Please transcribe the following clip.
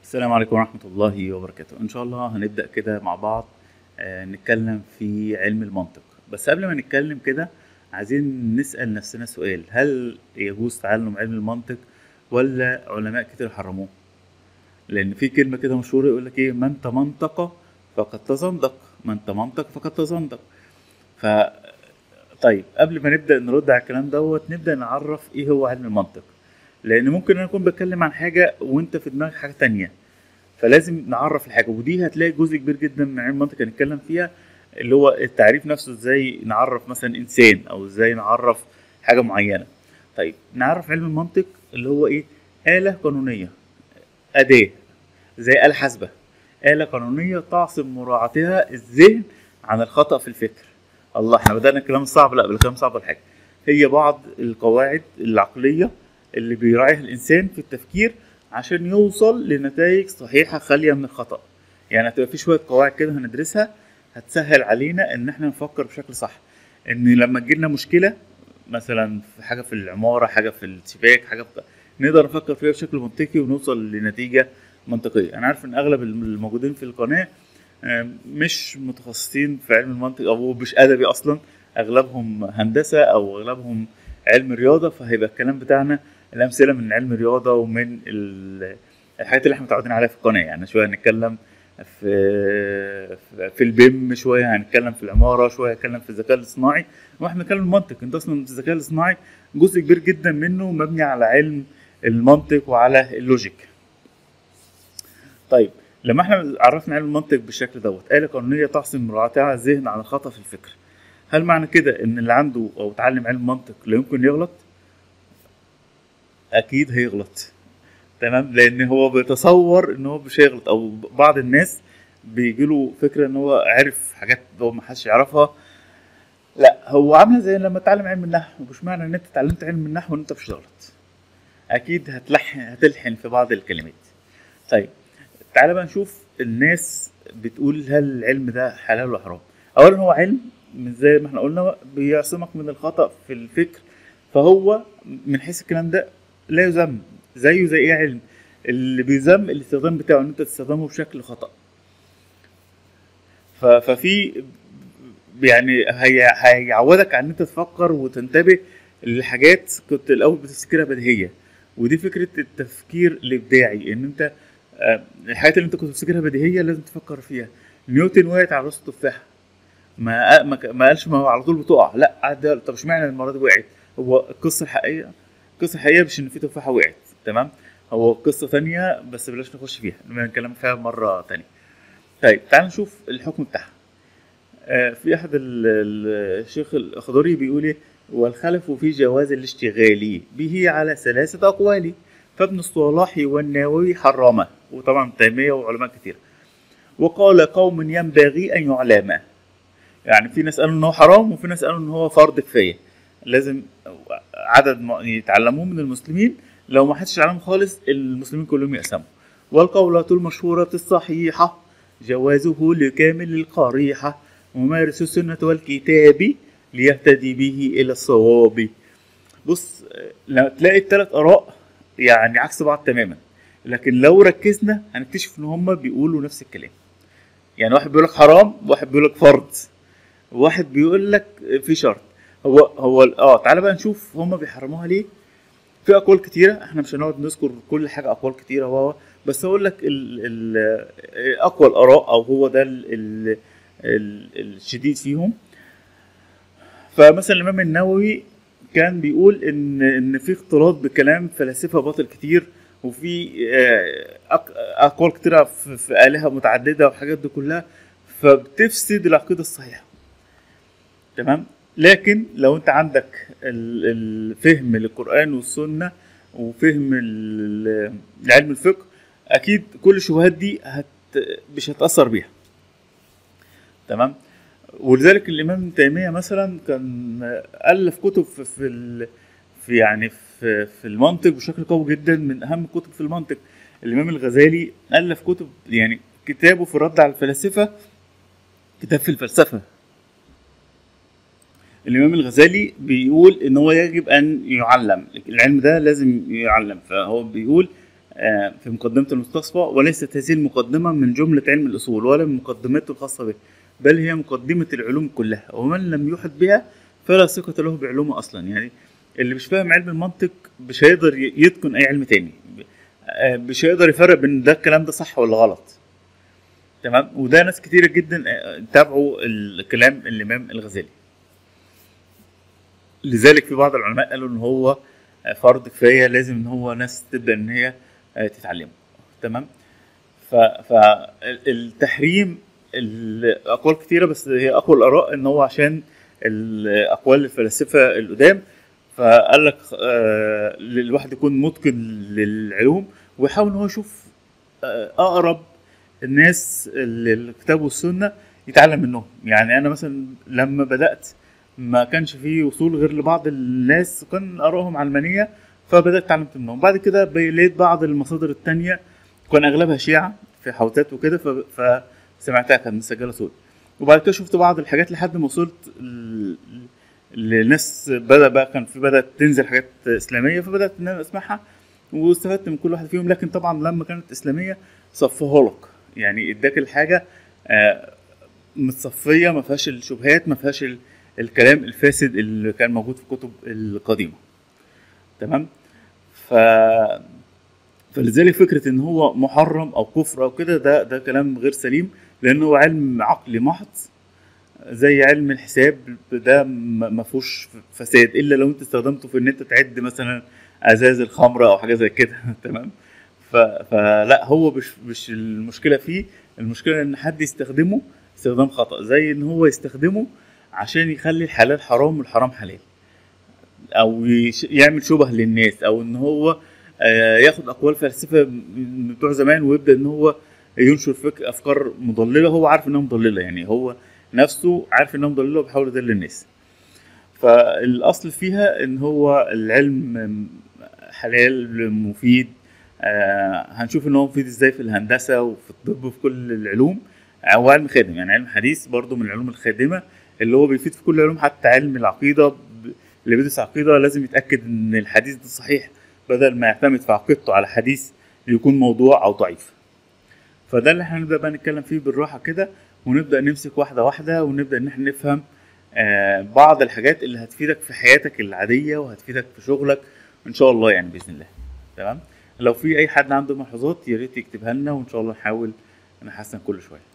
السلام عليكم ورحمة الله وبركاته إن شاء الله هنبدأ كده مع بعض آه، نتكلم في علم المنطق بس قبل ما نتكلم كده عايزين نسأل نفسنا سؤال هل يجوز تعلم علم المنطق ولا علماء كتير حرموه لأن في كلمة كده مشهورة يقول لك إيه من تمنطق فقد تزندق من تمنطق فقد تزندق ف طيب قبل ما نبدأ نرد على الكلام دوت نبدأ نعرف إيه هو علم المنطق لأن ممكن أنا أكون بتكلم عن حاجة وأنت في دماغك حاجة تانية فلازم نعرف الحاجه ودي هتلاقي جزء كبير جدا من علم المنطق هنتكلم فيها اللي هو التعريف نفسه ازاي نعرف مثلا انسان او ازاي نعرف حاجه معينه طيب نعرف علم المنطق اللي هو ايه آلة قانونية أداة زي آلة حاسبة آلة قانونية تعصم مراعاتها الذهن عن الخطأ في الفكر الله احنا بدأنا الكلام الصعب لا بالكلام الصعب ولا حاجة هي بعض القواعد العقلية اللي بيراعيها الإنسان في التفكير عشان يوصل لنتائج صحيحة خالية من الخطأ يعني هتبقى في شوية قواعد كده هندرسها هتسهل علينا ان احنا نفكر بشكل صح ان لما تجيلنا مشكلة مثلا في حاجة في العمارة حاجة في الشباك حاجة في نقدر نفكر فيها بشكل منطقي ونوصل لنتيجة منطقية انا عارف ان اغلب الموجودين في القناة آم، مش متخصصين في علم المنطق او مش ادبي اصلا اغلبهم هندسة او اغلبهم علم رياضة فهيبقى الكلام بتاعنا الامثله من علم الرياضه ومن ال- الحاجات اللي احنا متعودين عليها في القناه يعني شويه هنتكلم في في البيم شويه هنتكلم في العماره شويه هنتكلم في الذكاء الاصطناعي واحنا بنتكلم المنطق انت اصلا في الذكاء الاصطناعي جزء كبير جدا منه مبني على علم المنطق وعلى اللوجيك طيب لما احنا عرفنا علم المنطق بالشكل دوت آلة قانونية تعصم مراعاتها الذهن عن الخطأ في الفكر هل معنى كده ان اللي عنده او اتعلم علم منطق لا يمكن يغلط اكيد هيغلط تمام لان هو بيتصور ان هو مش هيغلط او بعض الناس بيجيله فكره ان هو عارف حاجات هو ما حدش يعرفها لا هو عامله زي لما تتعلم علم النحو مش معنى ان انت اتعلمت علم النحو ان انت مش هتغلط اكيد هتلحن هتلحن في بعض الكلمات طيب تعالى بقى نشوف الناس بتقول هل العلم ده حلال ولا حرام اولا هو علم من زي ما احنا قلنا بيعصمك من الخطا في الفكر فهو من حيث الكلام ده لا يذم زيه زي ايه علم اللي بيذم الاستخدام بتاعه ان انت تستخدمه بشكل خطا ف- ففي يعني هي- هيعودك على ان انت تفكر وتنتبه لحاجات كنت الاول بتفتكرها بديهيه ودي فكره التفكير الابداعي ان انت آه، الحاجات اللي انت كنت بتفتكرها بديهيه لازم تفكر فيها نيوتن وقعت على راس التفاحه ما ما ما قالش ما هو على طول بتقع لا قعد طب اشمعنى المره دي وقعت هو القصه الحقيقيه القصه الحقيقيه مش ان في تفاحه وقعت تمام هو قصه تانية بس بلاش نخش فيها نبقى نتكلم فيها مره تانية طيب تعال نشوف الحكم بتاعها آه، في احد ال- ال- الشيخ الاخضري بيقول ايه والخلف في جواز الاشتغال به على ثلاثه اقوال فابن الصلاح والنووي حرمه وطبعا تيميه وعلماء كتير وقال قوم ينبغي ان يعلم يعني في ناس قالوا ان هو حرام وفي ناس قالوا ان هو فرض كفايه لازم عدد م- يتعلموه من المسلمين لو ما حدش يعلم خالص المسلمين كلهم يقسموا والقولة المشهورة الصحيحة جوازه لكامل القريحة ممارس السنة والكتاب ليهتدي به إلى الصواب بص لما تلاقي الثلاث آراء يعني عكس بعض تماما لكن لو ركزنا هنكتشف ان هما بيقولوا نفس الكلام يعني واحد بيقول لك حرام واحد بيقول لك فرض واحد بيقول لك في شرط هو هو اه تعالى بقى نشوف هما بيحرموها ليه في اقوال كتيره احنا مش هنقعد نذكر كل حاجه اقوال كتيره و بس اقول لك ال ال اقوى الاراء او هو ده ال ال ال الشديد فيهم فمثلا الامام النووي كان بيقول ان ان في اختلاط بكلام فلاسفه باطل كتير وفي آه، أق- اقوال كتيره في في الهه متعدده والحاجات دي كلها فبتفسد العقيده الصحيحه تمام لكن لو انت عندك ال- الفهم للقران والسنه وفهم ال- لعلم الفقه اكيد كل الشبهات دي هت مش هتاثر بيها تمام ولذلك الامام ابن تيميه مثلا كان الف كتب في في, ال... في يعني في, في المنطق بشكل قوي جدا من اهم الكتب في المنطق الامام الغزالي الف كتب يعني كتابه في الرد على الفلاسفه كتاب في الفلسفه الامام الغزالي بيقول ان هو يجب ان يعلم العلم ده لازم يعلم فهو بيقول آه، في مقدمة المستصفى وليست هذه المقدمة من جملة علم الأصول ولا من مقدماته الخاصة به بل هي مقدمة العلوم كلها ومن لم يحط بها فلا ثقة له بعلومه أصلا يعني اللي مش فاهم علم المنطق مش هيقدر ي- يتقن أي علم تاني آه، مش هيقدر يفرق بين ده الكلام ده صح ولا غلط تمام وده ناس كتيرة جدا آه، تابعوا الكلام الإمام الغزالي لذلك في بعض العلماء قالوا ان هو فرض كفايه لازم ان هو ناس تبدا ان هي تتعلمه تمام فالتحريم الاقوال كتيره بس هي اقوى الاراء ان هو عشان الاقوال الفلاسفه القدام فقال لك آه، الواحد يكون متقن للعلوم ويحاول ان هو يشوف آه، اقرب الناس للكتاب والسنه يتعلم منهم يعني انا مثلا لما بدات ما كانش فيه وصول غير لبعض الناس كان ارائهم علمانيه فبدات اتعلمت منهم بعد كده بي- لقيت بعض المصادر التانية كان اغلبها شيعه في حوتات وكده ف- فسمعتها كانت مسجله صوت وبعد كده شفت بعض الحاجات لحد ما وصلت ل- لناس بدا بقى كان في بدات تنزل حاجات اسلاميه فبدات ان انا اسمعها واستفدت من كل واحد فيهم لكن طبعا لما كانت اسلاميه صفوها لك يعني اداك الحاجه آه، متصفيه ما فيهاش الشبهات ما فيهاش ال- الكلام الفاسد اللي كان موجود في الكتب القديمه تمام ف فلذلك فكره ان هو محرم او كفر او كده ده ده كلام غير سليم لان هو علم عقلي محض زي علم الحساب ده ما ما فيهوش فساد الا لو انت استخدمته في ان انت تعد مثلا ازاز الخمره او حاجه زي كده تمام ف... فلا هو مش مش المشكله فيه المشكله ان حد يستخدمه استخدام خطا زي ان هو يستخدمه عشان يخلي الحلال حرام والحرام حلال او يش... يعمل شبه للناس او ان هو آه، ياخد اقوال فلسفه من بتوع زمان ويبدا ان هو ينشر فكر افكار مضلله هو عارف انها مضلله يعني هو نفسه عارف انها مضلله وبيحاول يضل الناس فالاصل فيها ان هو العلم حلال مفيد آه هنشوف ان هو مفيد ازاي في الهندسه وفي الطب وفي كل العلوم هو علم خادم يعني علم حديث برضو من العلوم الخادمه اللي هو بيفيد في كل العلوم حتى علم العقيده ب- اللي بيدرس عقيده لازم يتاكد ان الحديث ده صحيح بدل ما يعتمد في عقيدته على حديث يكون موضوع او ضعيف فده اللي احنا هنبدا بقى نتكلم فيه بالراحه كده ونبدا نمسك واحده واحده ونبدا ان احنا نفهم آه، بعض الحاجات اللي هتفيدك في حياتك العاديه وهتفيدك في شغلك ان شاء الله يعني باذن الله تمام لو في اي حد عنده ملحوظات يا ريت يكتبها لنا وان شاء الله نحاول نحسن كل شويه